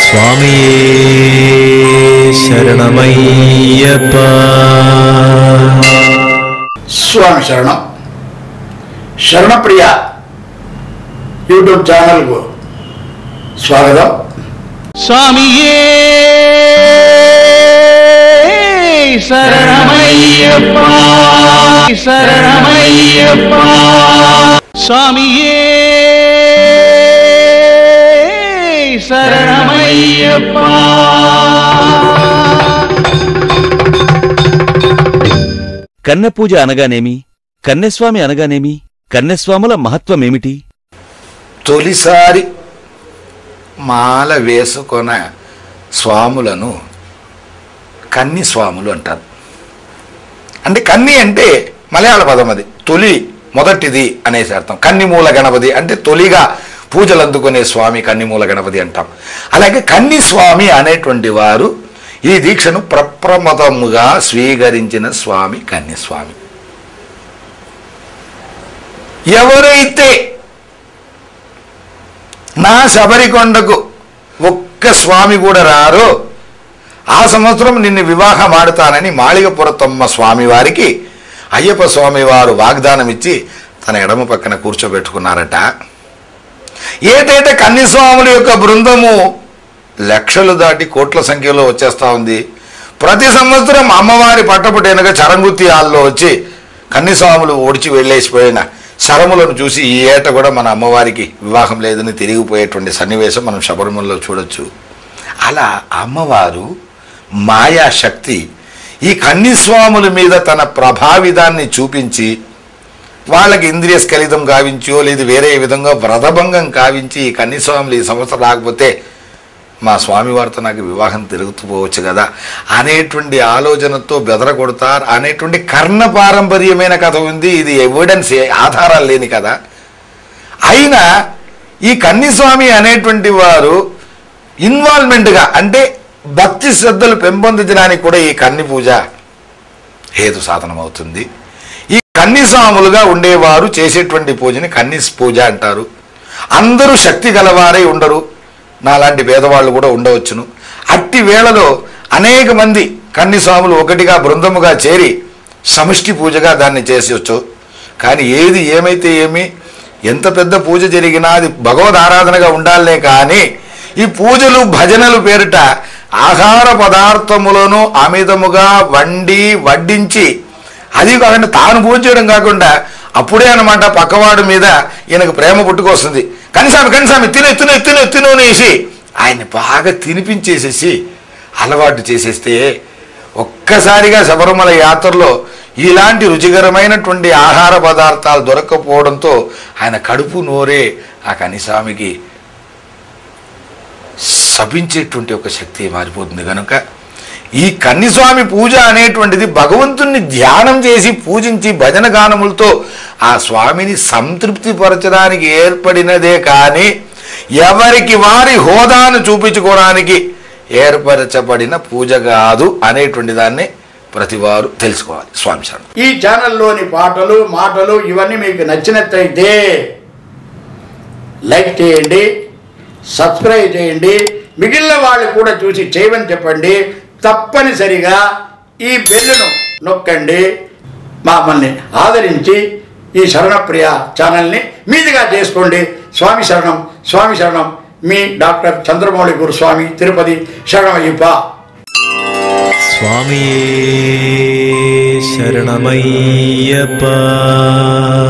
స్వామియే శరణమయ్యప్ప స్వామి శరణం శరణప్రియ యూట్యూబ్ ఛానల్కు స్వాగతం స్వామియే శరణమయ్యప్ప శరణమయ్యప్ప స్వామియే శరణమయ్యప్ప కన్నెపూజ అనగానేమి కన్నెస్వామి అనగానేమి కన్నెస్వాముల మహత్వమేమిటి తొలిసారి మాల వేసుకొన స్వాములను కన్ని స్వాములు అంటారు అంటే కన్ని అంటే మలయాళ పదం అది తొలి మొదటిది అనేసి అర్థం కన్నిమూల గణపతి అంటే తొలిగా పూజలు అందుకునే స్వామి కన్నిమూల గణపతి అంటాం అలాగే కన్ని స్వామి అనేటువంటి వారు ఈ దీక్షను ప్రప్రమదముగా స్వీకరించిన స్వామి కన్యస్వామి ఎవరైతే నా శబరికొండకు ఒక్క స్వామి కూడా రారో ఆ సంవత్సరం నిన్ను వివాహం ఆడుతానని మాళిగపురతమ్మ స్వామి వారికి అయ్యప్ప స్వామి వారు వాగ్దానం ఇచ్చి తన ఎడమ పక్కన కూర్చోబెట్టుకున్నారట ఏటేట కన్నిస్వాముల యొక్క బృందము లక్షలు దాటి కోట్ల సంఖ్యలో వచ్చేస్తా ఉంది ప్రతి సంవత్సరం అమ్మవారి పట్టపుటేనగా చరంగుత్తి హాల్లో వచ్చి కన్నిస్వాములు ఓడిచి వెళ్ళేసిపోయిన శరములను చూసి ఈ ఏట కూడా మన అమ్మవారికి వివాహం లేదని తిరిగిపోయేటువంటి సన్నివేశం మనం శబరిమలలో చూడొచ్చు అలా అమ్మవారు మాయాశక్తి ఈ కన్నిస్వాముల మీద తన ప్రభావితాన్ని చూపించి వాళ్ళకి ఇంద్రియ స్ఖలితం కావించో లేదు వేరే విధంగా వ్రతభంగం కావించి ఈ కన్నిస్వాములు ఈ సంవత్సరం రాకపోతే మా స్వామివారితో నాకు వివాహం తిరుగుతూ పోవచ్చు కదా అనేటువంటి ఆలోచనతో బెదరగొడతారు అనేటువంటి కర్ణ పారంపర్యమైన కథ ఉంది ఇది ఎవిడెన్స్ ఆధారాలు లేని కదా అయినా ఈ కన్నిస్వామి అనేటువంటి వారు ఇన్వాల్వ్మెంట్గా అంటే భక్తి శ్రద్ధలు పెంపొందించడానికి కూడా ఈ కన్ని పూజ హేతు సాధనం అవుతుంది ఈ కన్నిస్వాములుగా ఉండేవారు చేసేటువంటి పూజని కన్నిస్ పూజ అంటారు అందరూ శక్తి గలవారై ఉండరు నాలాంటి పేదవాళ్ళు కూడా ఉండవచ్చును అట్టి వేళలో అనేక మంది కన్నిస్వాములు ఒకటిగా బృందముగా చేరి సమిష్టి పూజగా దాన్ని చేసొచ్చు కానీ ఏది ఏమైతే ఏమి ఎంత పెద్ద పూజ జరిగినా అది భగవద్ ఆరాధనగా ఉండాలనే కానీ ఈ పూజలు భజనలు పేరిట ఆహార పదార్థములను అమితముగా వండి వడ్డించి అది కాకుండా తాను పూజ చేయడం కాకుండా అప్పుడే అనమాట పక్కవాడు మీద ఈయనకు ప్రేమ పుట్టుకొస్తుంది కనీసామి కనీసామి తిను తిను తిను తిను అనేసి ఆయన్ని బాగా తినిపించేసేసి అలవాటు చేసేస్తే ఒక్కసారిగా శబరిమల యాత్రలో ఇలాంటి రుచికరమైనటువంటి ఆహార పదార్థాలు దొరక్కపోవడంతో ఆయన కడుపు నోరే ఆ కనిసామికి శపించేటువంటి ఒక శక్తి మారిపోతుంది కనుక ఈ కన్నిస్వామి పూజ అనేటువంటిది భగవంతుణ్ణి ధ్యానం చేసి పూజించి భజన గానములతో ఆ స్వామిని సంతృప్తిపరచడానికి ఏర్పడినదే కానీ ఎవరికి వారి హోదాను చూపించుకోవడానికి ఏర్పరచబడిన పూజ కాదు అనేటువంటి దాన్ని ప్రతివారు తెలుసుకోవాలి స్వామి శరణం ఈ ఛానల్లోని పాటలు మాటలు ఇవన్నీ మీకు నచ్చినట్లయితే లైక్ చేయండి సబ్స్క్రైబ్ చేయండి మిగిలిన వాళ్ళు కూడా చూసి చేయమని చెప్పండి తప్పనిసరిగా ఈ బెల్లును నొక్కండి మమ్మల్ని ఆదరించి ఈ శరణప్రియ ఛానల్ని మీదిగా చేసుకోండి స్వామి శరణం స్వామి శరణం మీ డాక్టర్ చంద్రమౌళి గురుస్వామి తిరుపతి శరణమయ్యప్ప స్వామియే శరణమయ్యప్ప